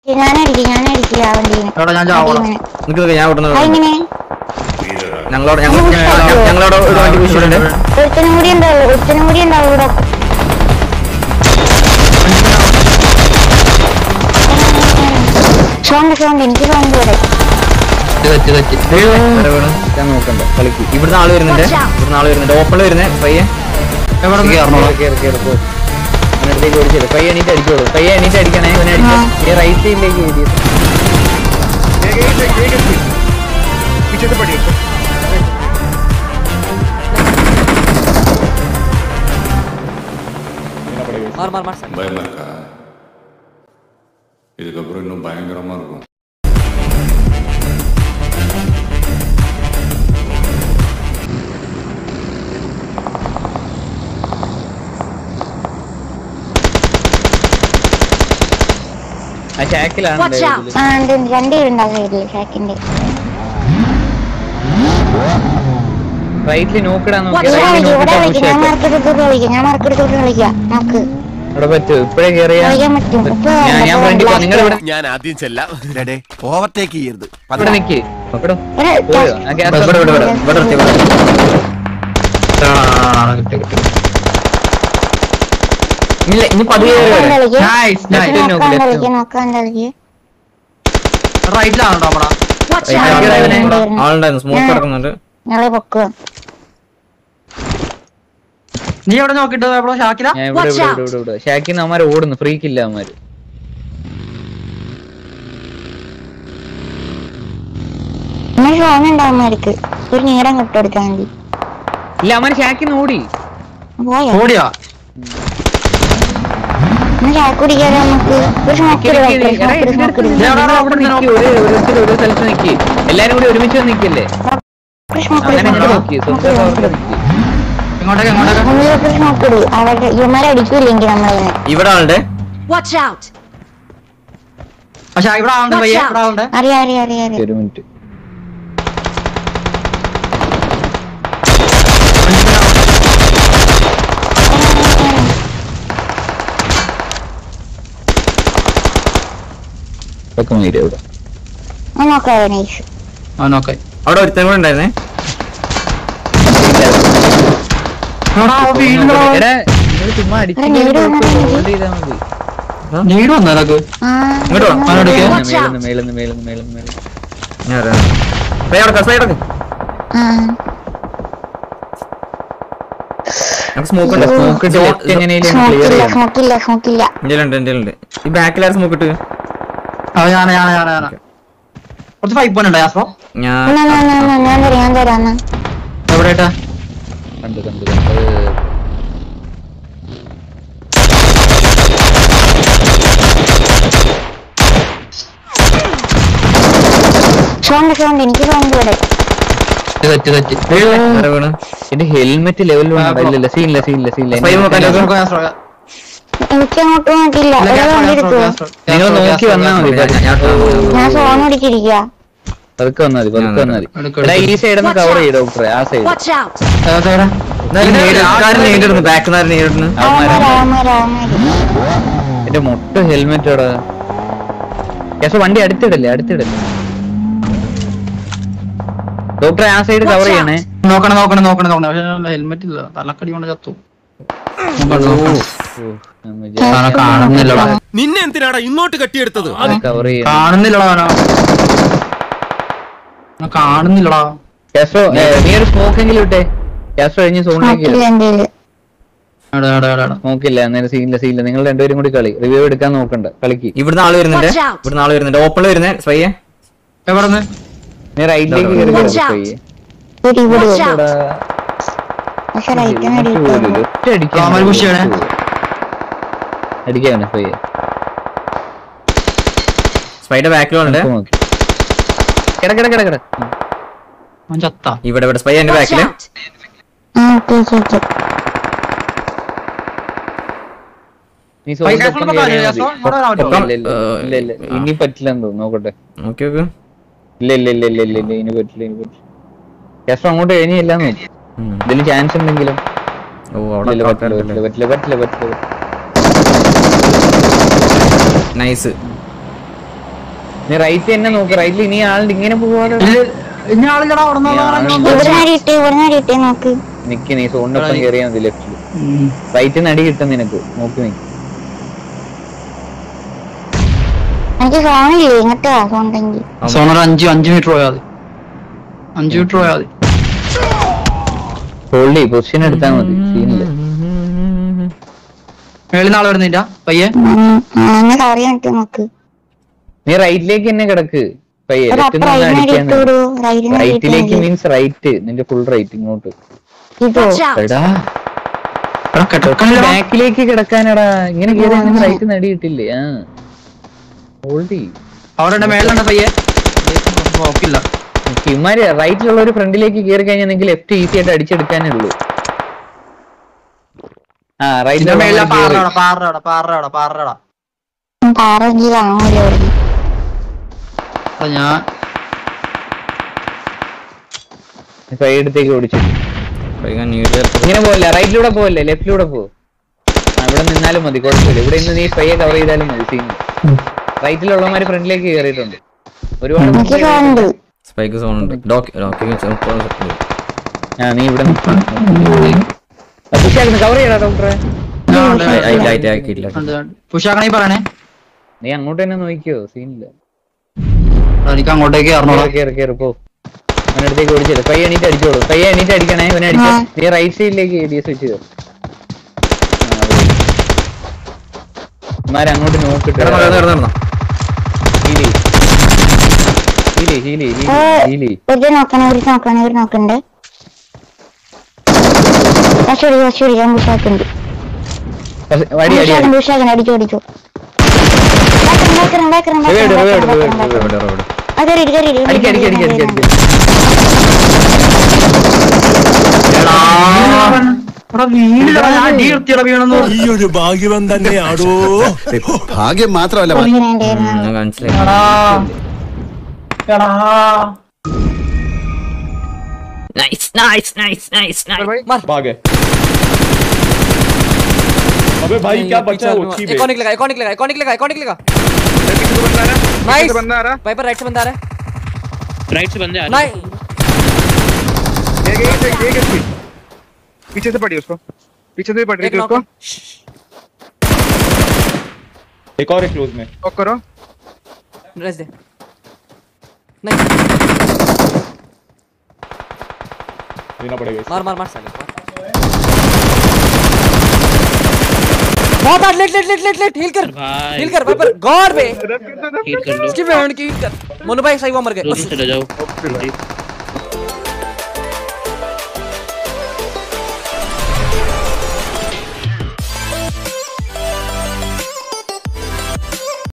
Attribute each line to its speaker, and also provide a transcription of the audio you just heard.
Speaker 1: ഞാനടിക്കും ഞാനടിക്കില്ല ആ വണ്ടീനെ
Speaker 2: എടാ ഞാൻ ചാവണം
Speaker 1: അടിയവനെ.
Speaker 3: നിക്ക് ഞാൻ വിടുന്നത്
Speaker 1: അതെങ്ങനെ
Speaker 3: ഞങ്ങളോട് ഞങ്ങൾ ഞങ്ങളോട് ഒരു വണ്ടി വിഷയമുണ്ട്
Speaker 1: ഒരുത്തനും കൂടി ഉണ്ടാവും ഒരുത്തനും കൂടി ഉണ്ടാവും ഇവിടെ സോണ്ട് സോണ്ട് എനിക്ക് സോണ്ട് ഇവിടെ
Speaker 2: തെറ്റ് തെറ്റ്
Speaker 3: ഇവിടെ വീണ് ഞാൻ നോക്കണ്ട കളിക്ക് ഇവിടുന്ന് ആള് വരുന്നുണ്ട് ഇവിടുന്ന് ആള് വരുന്നുണ്ട് ഓപ്പണിൽ വരുന്നേ പയ്യെ
Speaker 2: എവിടെ നിന്ന് കയറണോടാ
Speaker 3: കേറി കേറി പോ അവനടുത്തേക്ക് ഓടിച്ചില്ല പയ്യെ എണീറ്റ് അടിച്ചോളൂ പയ്യെ എണീറ്റ് അടിക്കണേ ഇവനെ അടിക്കാം ഈ റൈറ്റ് സൈഡിലേക്ക് എഴുതി
Speaker 4: पीछे से पड़ी
Speaker 5: பயமா இருக்கா இதுக்கப்புறம் இன்னும் பயங்கரமா இருக்கும்
Speaker 3: ആ ഷാക്കിലാണ്
Speaker 1: ആ ഉണ്ട് ഉണ്ട്. രണ്ട് പേരുണ്ടാവും സൈഡില് ഷാക്കിന്റെ
Speaker 3: റൈറ്റിൽ നോക്കിടാന്ന്
Speaker 1: ഇവിടെ കളിക്കും ഇവിടെ കളിക്കും ഞാൻ മാർക്കെടുത്തോട്ട് കളിക്കാം ഞാൻ മാർക്കെടുത്തോട്ട് കളിക്കാം നോക്ക്
Speaker 3: ഇവിടെ പറ്റും ഇപ്പഴേ കേറിയാ
Speaker 1: കളിക്കാൻ പറ്റും ഇപ്പൊ
Speaker 3: ഞാൻ ഞാൻ ഫ്രണ്ടിൽ പോ നിങ്ങൾ ഇവിടെ
Speaker 4: ഞാൻ ആദ്യം ചെല്ലാം ഓവർടേക്ക് ചെയ്യരുത്
Speaker 3: ഇവിടെ നിക്ക് ഇവിടെ
Speaker 1: ഇവിടെ
Speaker 3: പോയോ? ആ gas
Speaker 2: ഇവിടെ, ഇവിടെ, ഇവിടെ,
Speaker 3: ഇവിടെ നിർത്തി, ഇവിടെ നിർത്തി.
Speaker 2: കിട്ടി കിട്ടി
Speaker 3: ഇല്ല ഇനി പതിയെ കേറി
Speaker 1: നോക്കാൻ
Speaker 3: വരാം.
Speaker 1: കളിക്ക്.
Speaker 2: നൈസ് നൈസ്
Speaker 3: Left
Speaker 1: നോക്കാൻ
Speaker 3: നോക്ക്, left
Speaker 1: കളിക്ക് നോക്കാൻ കളിക്ക്
Speaker 2: റൈറ്റിലാണോ നമ്മളാ
Speaker 3: Right side ഇവനെ ആളുണ്ടായിരുന്നു സ്മോക്ക് കിടക്കുന്നുണ്ട്
Speaker 1: ഞങ്ങളെ പൊക്കുക
Speaker 2: നീ എവിടെ നോക്കിട്ട് എവിടെ ഷാക്കില
Speaker 3: ഞാൻ ഇവിടെ ഇവിടെ ഇവിടെ ഇവിടെ ഇവിടെ ഷാക്കിന്ന് അവന്മാര് ഓടുന്നു ഫ്രീക്കില്ല അവന്മാര്
Speaker 1: നമ്മൾ ഫോൺ ഉണ്ടാവുമാർക്ക് ഒരു നീളം കിട്ടുകൊടുക്കാൻ വേണ്ടി
Speaker 3: ഇല്ല അവന്മാര് ഷാക്കിന്ന് ഓടി
Speaker 1: പോയോ
Speaker 2: ഓടിയാ
Speaker 1: ഒന്ന് ചാക്ക് കുടിക്കാതെ നമുക്ക് ഒരു സ്മോക്ക്
Speaker 3: നിക്ക്, നിക്ക്, നിക്ക്. എടാ,
Speaker 1: സ്മോക്ക്
Speaker 3: ഇതിന്റെ
Speaker 1: സ്മോക്ക്
Speaker 3: അടുത്ത് നിന്ന്
Speaker 2: ഞാൻ
Speaker 3: നിങ്ങൾ
Speaker 2: അവിടെ
Speaker 3: അവിടെ
Speaker 2: നിന്ന്
Speaker 3: നിക്ക്. ഒരു ഓരോരുത്തർ ഒരു സ്ഥലത്ത് നിക്ക് എല്ലാരും കൂടി ഒരുമിച്ച് വന്ന് നിക്കല്ലേ അങ്ങനെ ഇങ്ങോട്ട് നോക്കി സ്വന്തം അവിടെ നിക്ക്
Speaker 2: ഇങ്ങോട്ടേക്ക് ഇങ്ങോട്ടേക്ക്
Speaker 1: മുന്നിലോട്ട് സ്മോക്ക് ഇടും അവിടെ ഇവന്മാരെ അടിക്കൂലെങ്കിൽ നമ്മളതിനെ
Speaker 3: ഇവിടെ ആളുണ്ട്
Speaker 6: Watch out!
Speaker 2: പക്ഷെ ഇവിടെ ആളുണ്ട് പയ്യെ ഇവിടെ ആളുണ്ട്
Speaker 1: അറിയാം അറിയാം അറിയാം അറിയാം
Speaker 3: ഒരു മിനിറ്റ് ഇവിടെ
Speaker 1: ഞാൻ നോക്കാം നൈസ്
Speaker 2: ആ നോക്കേ
Speaker 3: അവിടെ ഒരുത്തനും കൂടെ ഉണ്ടായിരുന്നേ
Speaker 2: എടാ വീണ്ടും
Speaker 3: എടാ നിങ്ങൾ ചുമ്മാ അടിച്ചു
Speaker 1: എടാ, നീട് വന്നാ മതി.
Speaker 3: ഹോൾഡ് ചെയ്താൽ മതി
Speaker 2: നീട് വന്നോ നിനക്ക്
Speaker 1: ആ
Speaker 3: ഇങ്ങോട്ട് വാ.
Speaker 2: അവനോട് കേറ്.
Speaker 3: മേലെന്ന് മേലെന്ന് മേലെന്ന് മേലെന്ന് മേലെന്ന് ഞാൻ വരാം. സ്പ്രേ കൊടുക്കാം, സ്പ്രേ കൊടുക്കാം.
Speaker 1: ആ
Speaker 3: നമുക്ക് സ്മോക്ക് ഉണ്ട് സ്മോക്ക് ഇട്ട് ലെഫ്റ്റ് എങ്ങനെയും ക്ലിയർ
Speaker 1: സ്മോക്കില്ല
Speaker 3: ചെയ്യണം
Speaker 1: സ്മോക്കില്ല സ്മോക്കില്ല
Speaker 3: എന്റെ ഉണ്ട് എന്റെ ഉണ്ട് ഈ ബാക്കിലാരും സ്മോക്ക് ഇട്ട്
Speaker 2: ആ ഞാനാ ഞാനാ ഞാനാ ഞാനാ കുറച്ച് ഫൈവ് പോയിന്റ് ഉണ്ടോ യാസ്പ്രോ
Speaker 3: ഞാൻ
Speaker 1: എന്നാ, എന്നാ, എന്നാ, എന്നാ, ഞാൻ തരാം ഞാൻ തരാം എന്നാ
Speaker 2: എവിടെ ഇട്ടാ
Speaker 3: കണ്ടു കണ്ടു കണ്ടു
Speaker 1: സോണ്ട് സോണ്ട് എനിക്ക് സോണ്ട് ഇവിടെ
Speaker 2: തെറ്റ് തെറ്റ്
Speaker 3: വേറെ വീണ് എന്റെ ഹെൽമെറ്റ് ലെവൽ ഇല്ല സീനില്ല സീനില്ല സീനില്ല
Speaker 2: യാസ്പ്രോ, യാസ്പ്രോ.
Speaker 1: എനിക്ക് അങ്ങോട്ട് നോക്കില്ല
Speaker 2: ഇല്ല,
Speaker 1: ഒരു
Speaker 2: യാസ്പ്രോ,
Speaker 1: വണ്ടി
Speaker 2: യാസ്പ്രോ,
Speaker 1: എടുക്കുവോ
Speaker 2: യാസ്പ്രോ.
Speaker 3: നിങ്ങൾ
Speaker 2: യാസ്പ്രോ,
Speaker 3: നോക്കി
Speaker 2: യാസ്പ്രോ,
Speaker 3: വന്നാൽ മതി
Speaker 2: യാസ്പ്രോ.
Speaker 1: ഞാൻ ഫോൺ അടിച്ചിരിക്കുക
Speaker 3: പതുക്കെ വന്നാൽ മതി പതുക്കെ വന്നാൽ മതി
Speaker 2: എടുക്ക്,
Speaker 3: എടാ ഈ
Speaker 2: എടുക്ക്.
Speaker 3: സൈഡ് ഒന്ന് കവർ ചെയ്യും ഡോക്ടറെ ആ സൈഡ്
Speaker 6: Watch out!
Speaker 2: യാസ്പ്രോ എവിടെ?
Speaker 3: നേരിടുന്നു ബാക്ക് നേരിടുന്നു
Speaker 1: അവന്മാര് അവന്മാര് അവന്മാര്
Speaker 3: എന്റെ മൊട്ട ഹെൽമെറ്റ് എടാ യെസ് വണ്ടി അടുത്തിടല്ലേ അടുത്തിടല്ലേ ഡോക്ടറെ ആ സൈഡ് കവർ ചെയ്യണേ
Speaker 2: നോക്കണം നോക്കണം നോക്കണം നോക്കണം പക്ഷെ ഹെൽമെറ്റ് ഇല്ല തലക്കടി കൊണ്ട് ചത്തു അവനെ കാണുന്നില്ലടാ
Speaker 4: നിന്നെ എന്തിനാടാ ഇങ്ങോട്ട് കെട്ടിയെടുത്തത്
Speaker 3: കവർ ചെയ്യണം
Speaker 2: കാണുന്നില്ലടാ അവനെ അവനെ കാണുന്നില്ലടാ
Speaker 3: യെസോ നീ ഒരു സ്മോക്കെങ്കിലും ഇട്ടേ യെസോ കഴിഞ്ഞ് സോണിലേക്ക്
Speaker 1: സ്മോക്കില്ല എന്റെ കയ്യില്.
Speaker 2: എടാ എടാ എടാ എടാ
Speaker 3: നോക്കില്ല അന്നേരം സീനില്ല സീനില്ല നിങ്ങൾ രണ്ടുപേരും കൂടി കളി റിവ്യൂ എടുക്കാൻ നോക്കണ്ട കളിക്ക്
Speaker 7: ഇവിടുന്ന് ആള് വരുന്നുണ്ട്
Speaker 6: Watch out.
Speaker 7: ഇവിടുന്ന് ആള് വരുന്നുണ്ട് ഓപ്പണിൽ വരുന്നേ സ്വയ്യ
Speaker 2: എവിടെ നിന്ന്
Speaker 3: നീ റൈറ്റിലേക്ക് കയറി
Speaker 6: Watch out.
Speaker 1: ഇവിടെ ഇവിടെ
Speaker 6: Watch out!
Speaker 1: പക്ഷെ റൈറ്റ് അടിക്കും
Speaker 2: അവന്മാര് push ചെയ്യണേ.
Speaker 3: അടിക്കാണ് സ്വയ്യ
Speaker 7: സ്പൈയുടെ ബാക്കിലുണ്ട്
Speaker 3: നോക്കി കിട കിട കിട കിട
Speaker 2: അവൻ ചത്താ
Speaker 7: ഇവിടെ ഇവിടെ സ്പൈ എന്റെ
Speaker 6: Watch
Speaker 7: ബാക്കില്
Speaker 6: out!
Speaker 1: ആ ഓക്കെ ഓക്കെ ഓക്കെ
Speaker 3: നീ
Speaker 2: പൈസ
Speaker 3: സോണിന്റെ ഒപ്പം
Speaker 2: കൊടുക്കാൻ
Speaker 3: കയറിയാ
Speaker 2: യാസോ?
Speaker 3: മതി.
Speaker 2: ഇവിടെ വരാൻ പറ്റുമോ?
Speaker 3: ഇല്ല, ഇല്ല, ഇല്ല, ഇല്ല, ഇല്ല. ഇനി പറ്റില്ലെന്ന് തോന്നുന്നു നോക്കട്ടെ
Speaker 7: നോക്കി നോക്ക്
Speaker 3: ഇല്ല ഇല്ല ഇല്ല ഇല്ല ഇല്ല ഇല്ല ഇനി പറ്റില്ല ഇനി പറ്റില്ല യെസ് അങ്ങോട്ട് കഴിഞ്ഞില്ലാന്ന് തോന്നുന്നു
Speaker 7: ഉം.
Speaker 3: ഇതിന് ചാൻസ് ഉണ്ടെങ്കിലും
Speaker 7: ഓ
Speaker 3: ഇല്ല,
Speaker 7: അവിടെ
Speaker 3: ഇല്ല, പറ്റില്ല പറ്റില്ല പറ്റില്ല പറ്റില്ല പറ്റില്ല
Speaker 7: നൈസ്
Speaker 3: നീ റൈറ്റ് തന്നെ നോക്ക് റൈറ്റിൽ ഇനി ആളുടെ ഇങ്ങനെ പോവാതെ
Speaker 2: ഇനി ആളില്ലടാ അവിടെ
Speaker 1: ഇവിടെ നേരിട്ട് ഇവിടെ നേരിട്ട് നോക്ക്
Speaker 3: നിക്ക് നീ സോണിനൊപ്പം കയറിയാൽ മതി ലെഫ്റ്റിൽ റൈറ്റിൽ നടി കിട്ടും നിനക്ക് നോക്കി നീ
Speaker 1: എനിക്ക് ഫോണില്ലേ ഇങ്ങോട്ട് വാ ഫോൺ ഉണ്ടെങ്കിൽ
Speaker 2: സോണർ അഞ്ച് അഞ്ച് മീറ്റർ പോയാൽ മതി അഞ്ച് മീറ്റർ പോയാൽ മതി
Speaker 3: ഹോൾഡ് ചെയ്യ് പൊസിഷൻ എടുത്താൽ മതി സീനില്ല
Speaker 2: മേളിൽ നാളെ വരുന്നില്ല പയ്യെ
Speaker 1: ഒന്ന് കവർ ചെയ്തിട്ട് നോക്ക്
Speaker 3: നീ റൈറ്റിലേക്ക് തന്നെ കിടക്ക് പയ്യെ
Speaker 1: ഒരു
Speaker 3: ലെഫ്റ്റിൽ
Speaker 1: അപ്പുറം
Speaker 3: നിന്ന്
Speaker 1: റൈറ്റിന്
Speaker 3: അടിക്കാൻ
Speaker 1: ഇട്ട് വിടൂ റൈറ്റിന്
Speaker 3: റൈറ്റിലേക്ക് മീൻസ് റൈറ്റ് നിന്റെ ഫുൾ റൈറ്റ് ഇങ്ങോട്ട്
Speaker 1: ഇതോ
Speaker 3: എടാ
Speaker 2: എടാ, കിടക്കണില്ലടാ.
Speaker 3: ബാക്കിലേക്ക് കിടക്കാനടാ ഇങ്ങനെ കയറി നിനക്ക് റൈറ്റ് നടി കിട്ടില്ലേ ആ ഹോൾഡ് ചെയ്യ്
Speaker 2: അവിടെ മേളിലുണ്ട് പയ്യെ നോക്കില്ല
Speaker 3: ഇമാര് റൈറ്റിലുള്ള ഒരു ഫ്രണ്ടിലേക്ക് കയറി കഴിഞ്ഞാൽ നിങ്ങൾക്ക് ലെഫ്റ്റ് ഈസി ആയിട്ട് അടിച്ചെടുക്കാനേ ഉള്ളൂ ആ
Speaker 2: ഇതിന്റെ മേളിലെ
Speaker 3: റൈറ്റ്
Speaker 2: പാറടാ പാറടാ പാറടാ പാറടാ
Speaker 1: പാറെങ്കിൽ കാണൂല ഇവിടെ
Speaker 2: അപ്പൊ ഞാൻ
Speaker 3: സൈഡത്തേക്ക് ഓടിച്ചു
Speaker 7: സ്പൈക്ക് ന്യൂ ഇയർ
Speaker 3: ഇങ്ങനെ പോവല്ലേ റൈറ്റിലൂടെ പോവല്ലേ ലെഫ്റ്റിലൂടെ പോ ആ ഇവിടെ നിന്നാലും മതി കുഴപ്പമില്ല ഇവിടെ നിന്ന് നീ സ്പൈയെ കവർ ചെയ്താലും മതി സീൻ റൈറ്റിലുള്ളമാര് ഫ്രണ്ടിലേക്ക് കയറിയിട്ടുണ്ട് ഒരുപാട്
Speaker 1: എനിക്ക്
Speaker 3: മുമ്പേ
Speaker 1: കാണുന്നുണ്ട്
Speaker 7: സ്പൈക്ക് സോൺ ഉണ്ട് ഡോക്ക് ഡോക്കിങ്
Speaker 3: ആ നീ ഇവിടെ കവർ ചെയ്യടാ ഡോക്ടറെ
Speaker 7: ലൈറ്റ് ആക്കിയില്ല
Speaker 2: പുഷാക്കണി പറയണേ
Speaker 3: നീ അങ്ങോട്ട് തന്നെ നോക്കിയോ സീനില്ല
Speaker 2: എടാ, എനിക്ക് അങ്ങോട്ടേക്ക് കയറണോടാ
Speaker 3: കേറി കേറി കേറി പോ അവനടുത്തേക്ക് ഓടിച്ചത് പയ്യെ എണീറ്റ് അടിച്ചോളൂ പയ്യെ എണീറ്റ് അടിക്കണേ ഇവനെ അടിച്ചോ
Speaker 1: ആ.
Speaker 3: നീ റൈറ്റ് സൈഡിലേക്ക് ഡി എസ് വെച്ച് മാരെ അങ്ങോട്ട് നോക്കിട്ട് ഹീലി ഹീലി ഹീലി
Speaker 1: ഏ,
Speaker 3: ഹീലി
Speaker 1: ഒരു നോക്കണേ ഒരു നോക്കണേ ഒരു നോക്കണ്ട് കുറച്ച് പിടിക്കും കുറച്ച് പിടിക്കാൻ ബുഷാക്കുണ്ട്
Speaker 3: വടി അടി അടി
Speaker 1: ബുഷാക്കുണ്ട് ബുഷാക്കുണ്ട് അടിച്ചു അടിച്ചു ബാക്കറും, ബാക്കറും, ബാക്കറും,
Speaker 3: റിവേഡ്,
Speaker 1: ബാക്കറും,
Speaker 3: റിവേഡ്,
Speaker 1: ബാക്കറും,
Speaker 3: റിവേഡ്,
Speaker 1: ബാക്കറും.
Speaker 3: റിവേഡ്.
Speaker 1: ആ, കയറി, കയറി, കയറി,
Speaker 3: അടിക്ക് അടിക്ക് അടിക്ക് അടിക്ക്
Speaker 1: കയറി,
Speaker 2: വീണെന്ന്
Speaker 4: ഈ ഒരു ഭാഗ്യവൻ തന്നെയാടോ ഭാഗ്യം മാത്രമല്ല
Speaker 1: കയറി. ഇങ്ങനെ ഉണ്ടായിരുന്നു.
Speaker 7: മനസ്സിലായി nice nice nice nice nice
Speaker 6: भाग है अबे भाई क्या बचा है वो अच्छी
Speaker 8: एक और निकलेगा एक और निकलेगा एक और निकलेगा एक और निकलेगा नाइस वाइपर राइट से बंदा आ रहा है
Speaker 9: राइट से बंदे आ रहे
Speaker 8: नाइस
Speaker 6: पीछे से पड़ी उसको पीछे से पड़
Speaker 8: एक नॉक
Speaker 6: एक और एक क्लोज में
Speaker 8: करो रेस दे नाइस
Speaker 6: देना पड़ेगा
Speaker 8: मार मार मार साले मार। बहुत hard late late late late late heal कर
Speaker 9: भाई
Speaker 8: हील कर वाइपर गॉड बे
Speaker 9: हीट कर लो
Speaker 8: इसकी बैंड की हील कर मोनू भाई सही वो मर गए
Speaker 9: दोनों चले जाओ